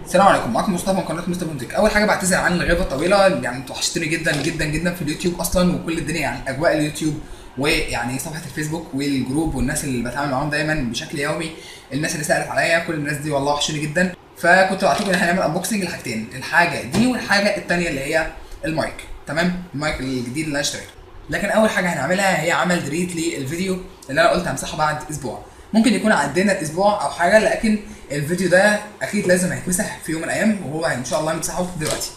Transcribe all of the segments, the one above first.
السلام عليكم معاكم مصطفى من قناه مستر بونتك اول حاجه بعتذر عن الغيبه الطويله يعني انتوا وحشتوني جدا جدا جدا في اليوتيوب اصلا وكل الدنيا يعني اجواء اليوتيوب ويعني صفحه الفيسبوك والجروب والناس اللي بتعامل معاهم دايما بشكل يومي الناس اللي سالت عليا كل الناس دي والله وحشوني جدا فكنت بعتقد ان احنا هنعمل انبوكسنج لحاجتين الحاجه دي والحاجه الثانيه اللي هي المايك تمام المايك الجديد اللي انا اشتريته لكن اول حاجه هنعملها هي عمل ديليت للفيديو اللي انا قلت همسحه بعد اسبوع ممكن يكون عدينا الاسبوع او حاجه لكن الفيديو ده اكيد لازم هيتمسح في يوم من الايام وهو ان شاء الله هنمسحه دلوقتي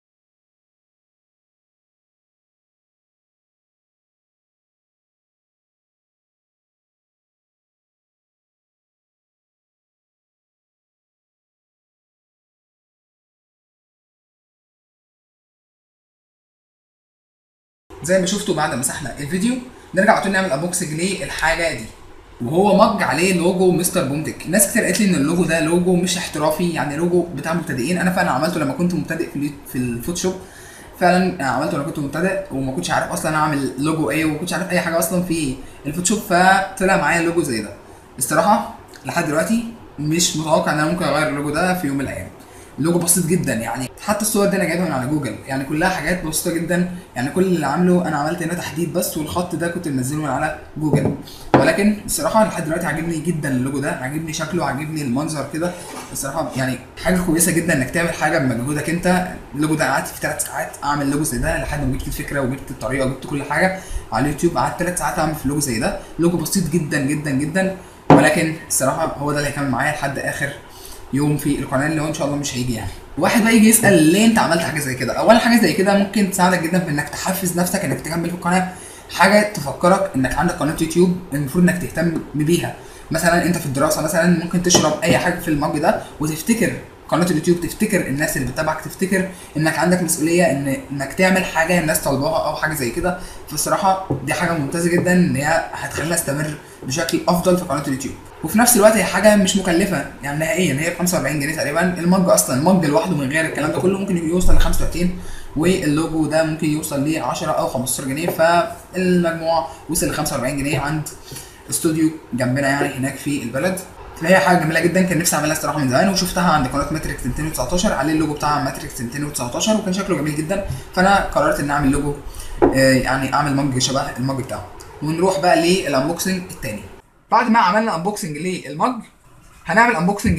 زي ما شفتوا بعد ما مسحنا الفيديو نرجع على طول نعمل انبوكسنج للحاجه دي وهو مج عليه لوجو مستر بومتك ناس كتير قالت لي ان اللوجو ده لوجو مش احترافي يعني لوجو بتاع مبتدئين انا فعلا عملته لما كنت مبتدئ في اليوت- في الفوتوشوب فعلا عملته لما كنت مبتدئ وما كنتش عارف اصلا اعمل لوجو ايه وما كنتش عارف اي حاجه اصلا في الفوتوشوب فطلع معايا لوجو زي ده الصراحه لحد دلوقتي مش متوقع ان انا ممكن اغير اللوجو ده في يوم من الايام اللوجو بسيط جدا يعني حتى الصور دي انا جايبها من على جوجل يعني كلها حاجات بسيطه جدا يعني كل اللي عامله انا عملت هنا تحديد بس والخط ده كنت منزله من على جوجل ولكن الصراحه لحد دلوقتي عاجبني جدا اللوجو ده عاجبني شكله عاجبني المنظر كده الصراحه يعني حاجه كويسه جدا انك تعمل حاجه بمجهودك انت اللوجو ده قعدت في ثلاث ساعات اعمل لوجو زي ده لحد ما جبت الفكره وجبت الطريقه وجبت كل حاجه على اليوتيوب قعدت ثلاث ساعات اعمل في لوجو زي ده لوجو بسيط جدا جدا جدا ولكن الصراحه هو ده اللي هيكمل معايا لحد اخر يوم في القناه اللي هو ان شاء الله مش هيجي يعني واحد بقى يجي يسال ليه انت عملت حاجه زي كده اولا حاجه زي كده ممكن تساعدك جدا في انك تحفز نفسك انك تكمل في القناه حاجه تفكرك انك عندك قناه يوتيوب المفروض انك تهتم بيها مثلا انت في الدراسه مثلا ممكن تشرب اي حاجه في المج ده وتفتكر قناه اليوتيوب تفتكر الناس اللي بتتابعك تفتكر انك عندك مسؤوليه ان انك تعمل حاجه الناس طالباها او حاجه زي كده فالصراحه دي حاجه ممتازه جدا ان هي هتخليني استمر بشكل افضل في قناه اليوتيوب وفي نفس الوقت هي حاجه مش مكلفه يعني نهائيا هي ب 45 جنيه تقريبا المج اصلا المج لوحده من غير الكلام ده كله ممكن يوصل ل 35 واللوجو ده ممكن يوصل ل 10 او 15 جنيه فالمجموع وصل ل 45 جنيه عند استوديو جنبنا يعني هناك في البلد فهي حاجه جميله جدا كان نفسي اعملها الصراحه من زمان وشفتها عند قناه ماتريكس 219 عليه اللوجو بتاع ماتريكس 219 وكان شكله جميل جدا فانا قررت ان اعمل لوجو آه، يعني اعمل مج شبه المج بتاعه ونروح بقى للانبوكسنج التاني بعد ما عملنا انبوكسنج للمج هنعمل انبوكسنج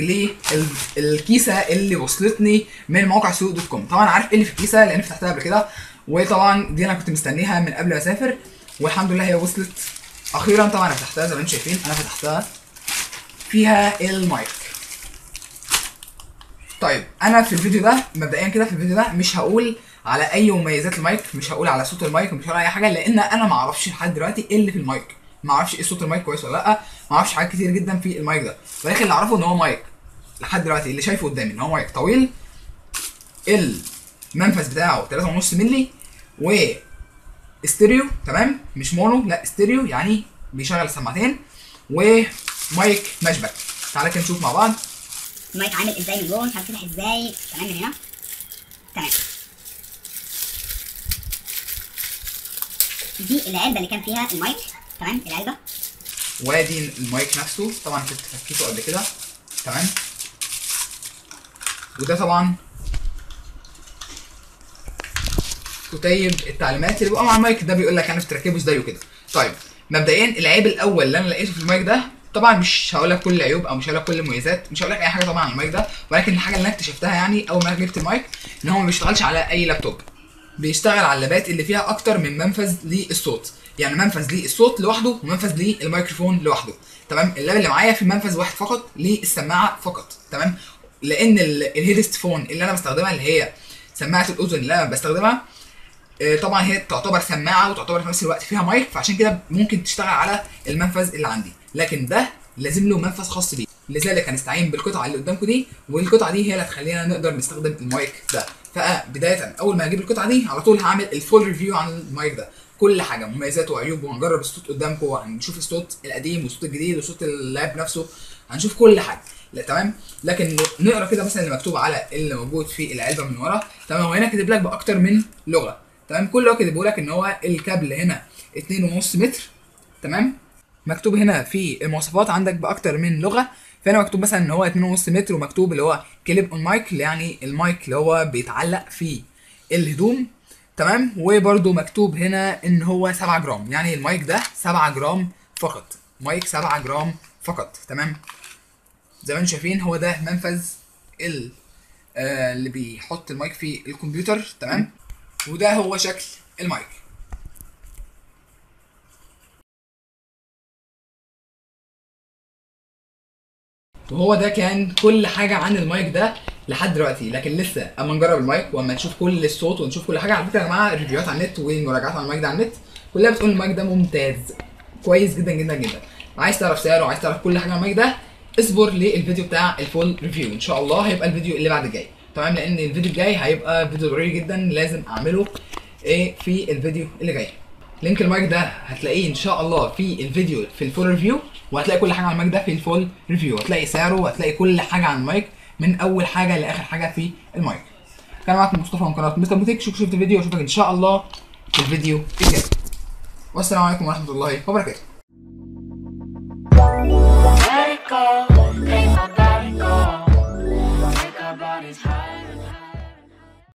للكيسه اللي وصلتني من موقع سوق دوت كوم طبعا عارف ايه اللي في الكيسه لان فتحتها قبل كده وطبعا دي انا كنت مستنيها من قبل ما اسافر والحمد لله هي وصلت اخيرا طبعا انا فتحتها زي ما انتم شايفين انا فتحتها فيها المايك طيب انا في الفيديو ده مبدئيا كده في الفيديو ده مش هقول على اي مميزات المايك مش هقول على صوت المايك ومش هقول على اي حاجه لان انا ما اعرفش لحد دلوقتي ايه اللي في المايك ما اعرفش ايه صوت المايك كويس ولا لا ما اعرفش حاجات كتير جدا في المايك ده ولكن اللي اعرفه ان هو مايك لحد دلوقتي اللي شايفه قدامي ان هو مايك طويل المنفذ بتاعه 3.5 مللي و استيريو تمام مش مونو لا استيريو يعني بيشغل السماعتين ومايك مشبك تعالى كده نشوف مع بعض المايك عامل ازاي من جوه مش عارف يفتح ازاي تمام من هنا تمام دي العلبه اللي كان فيها المايك تمام العلبه وادي المايك نفسه طبعا كنت فكيته قبل كده تمام وده طبعا كتيب التعليمات اللي بيبقى مع المايك ده بيقول لك يعني تركبه ازاي وكده طيب مبدئيا العيب الاول اللي انا لقيته في المايك ده طبعا مش هقول لك كل العيوب او مش هقول لك كل المميزات مش هقول لك اي حاجه طبعا عن المايك ده ولكن الحاجه اللي انا اكتشفتها يعني اول ما أنا جبت المايك ان هو ما بيشتغلش على اي لابتوب بيشتغل على اللابات اللي فيها اكتر من منفذ للصوت يعني منفذ للصوت لوحده ومنفذ للميكروفون لوحده تمام اللاب اللي معايا في منفذ واحد فقط للسماعه فقط تمام لان ال- الهيدست فون اللي انا بستخدمها اللي هي سماعه الاذن اللي انا بستخدمها آه، طبعا هي تعتبر سماعه وتعتبر في نفس الوقت فيها مايك فعشان كده ممكن تشتغل على المنفذ اللي عندي لكن ده لازم له منفذ خاص بيه لذلك هنستعين بالقطعه اللي قدامكم دي والقطعه دي هي اللي هتخلينا نقدر نستخدم المايك ده فبدايه اول ما اجيب القطعه دي على طول هعمل الفول ريفيو عن المايك ده كل حاجه مميزاته وعيوبه وهنجرب الصوت قدامكم وهنشوف الصوت القديم والصوت الجديد وصوت اللاب نفسه هنشوف كل حاجه لا تمام لكن نقرا كده مثلا اللي مكتوب على اللي موجود في العلبه من ورا تمام وهنا كاتب لك باكتر من لغه تمام كل اللي هو كاتبه لك ان هو الكابل هنا 2.5 متر تمام مكتوب هنا في المواصفات عندك باكتر من لغه فهنا مكتوب مثلا ان هو 2.5 متر ومكتوب اللي هو كليب اون مايك يعني المايك اللي هو بيتعلق في الهدوم تمام وبرده مكتوب هنا ان هو 7 جرام يعني المايك ده 7 جرام فقط مايك 7 جرام فقط تمام زي ما انتم شايفين هو ده منفذ ال آه اللي بيحط المايك في الكمبيوتر تمام وده هو شكل المايك وهو ده كان كل حاجه عن المايك ده لحد دلوقتي لكن لسه اما نجرب المايك واما نشوف كل الصوت ونشوف كل حاجه على فكره يا جماعه ريفيوهات على النت ومراجعات على المايك ده على النت كلها بتقول المايك ده ممتاز كويس جدا جدا جدا عايز تعرف سعره وعايز تعرف كل حاجه عن المايك ده اصبر للفيديو بتاع الفول ريفيو ان شاء الله هيبقى الفيديو اللي بعد الجاي تمام لان الفيديو الجاي هيبقى فيديو ضروري جدا لازم اعمله ايه في الفيديو اللي جاي لينك المايك ده هتلاقيه ان شاء الله في الفيديو في الفول ريفيو وهتلاقي كل حاجه عن المايك ده في الفول ريفيو هتلاقي سعره وهتلاقي كل حاجه عن المايك من اول حاجه لاخر حاجه في المايك كان معاكم مصطفى من قناه مستر بوتيك شوف شفت الفيديو واشوفك ان شاء الله في الفيديو الجاي والسلام عليكم ورحمه الله وبركاته Let it go.